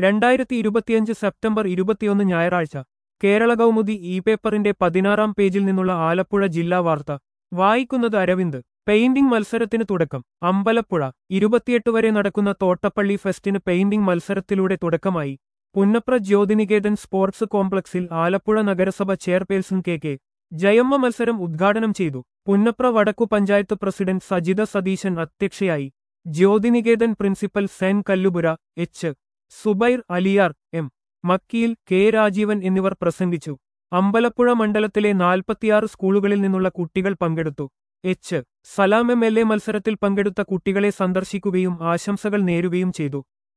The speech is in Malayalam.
രണ്ടായിരത്തി ഇരുപത്തിയഞ്ച് സെപ്റ്റംബർ ഇരുപത്തിയൊന്ന് ഞായറാഴ്ച കേരള കൗമുദി ഇ പേപ്പറിന്റെ പതിനാറാം പേജിൽ നിന്നുള്ള ആലപ്പുഴ ജില്ലാ വാർത്ത വായിക്കുന്നത് അരവിന്ദ് പെയിന്റിംഗ് മത്സരത്തിന് തുടക്കം അമ്പലപ്പുഴ ഇരുപത്തിയെട്ട് വരെ നടക്കുന്ന തോട്ടപ്പള്ളി ഫെസ്റ്റിന് പെയിന്റിംഗ് മത്സരത്തിലൂടെ തുടക്കമായി പുന്നപ്ര ജ്യോതിനികേതൻ സ്പോർട്സ് കോംപ്ലക്സിൽ ആലപ്പുഴ നഗരസഭ ചെയർപേഴ്സൺ കെ കെ ജയമ്മ മത്സരം ഉദ്ഘാടനം ചെയ്തു പുന്നപ്ര വടക്കു പഞ്ചായത്ത് പ്രസിഡന്റ് സജിത സതീശൻ അധ്യക്ഷയായി Jyothiniketan principal Sen Kallupura H Zubair Aliyar M Makkeel K Rajeevan എന്നിവർ പ്രസംഗിച്ചു അമ്പലപ്പുഴ മണ്ഡലത്തിലെ നാൽപ്പത്തിയാറ് സ്കൂളുകളിൽ നിന്നുള്ള കുട്ടികൾ പങ്കെടുത്തു H Salam M L A മത്സരത്തിൽ പങ്കെടുത്ത കുട്ടികളെ സന്ദർശിക്കുകയും ആശംസകൾ നേരുകയും ചെയ്തു